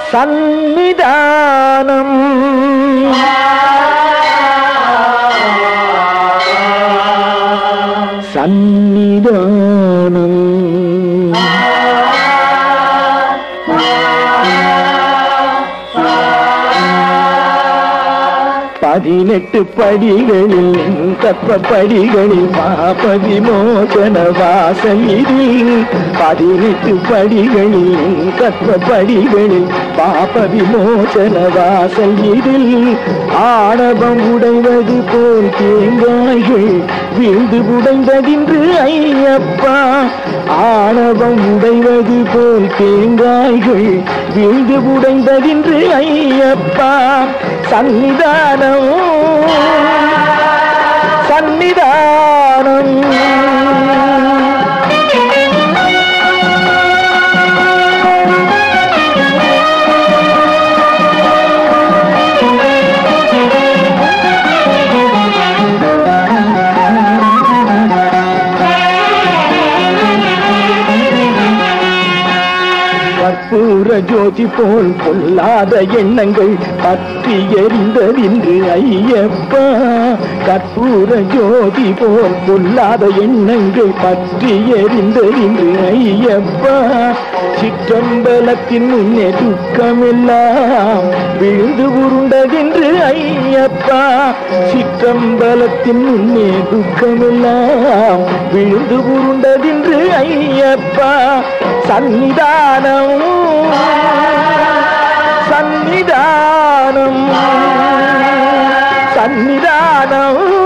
சந்நிதானம் சந்நிதானம் பதினெட்டு படிகளில் தப்ப படிகளில் பாப விமோசன வாசல் இதில் பதினெட்டு படிகளில் தப்ப படிகளில் பாப விமோசன வாசல் இதில் ஆணவம் உடைவது போல் தேங்காய்கள் வீழ்ந்து உடைந்ததின்று ஐயப்பா ஆணவம் உடைவது போல் தேங்காய்கள் வீழ்ந்து உடைந்ததின்று ஐயப்பா சன்னிதானம் சன்னிதானம் கற்பூர ஜோதி போல் பொல்லாத எண்ணங்கள் பற்றி எரிந்ததின்று ஐயப்பா கற்பூர ஜோதி போல் பொல்லாத எண்ணங்கள் பற்றி எரிந்ததின்று ஐயப்பா சிற்றம்பலத்தின் முன்னே துக்கமெல்லாம் விழுந்து உருண்டதென்று ஐயப்பா சிற்றம்பலத்தின் முன்னே துக்கமெல்லாம் விழுந்து உருண்டதென்று ஐயப்பா சந்நிதானம் சந்நிதானம் சந்நிதானம்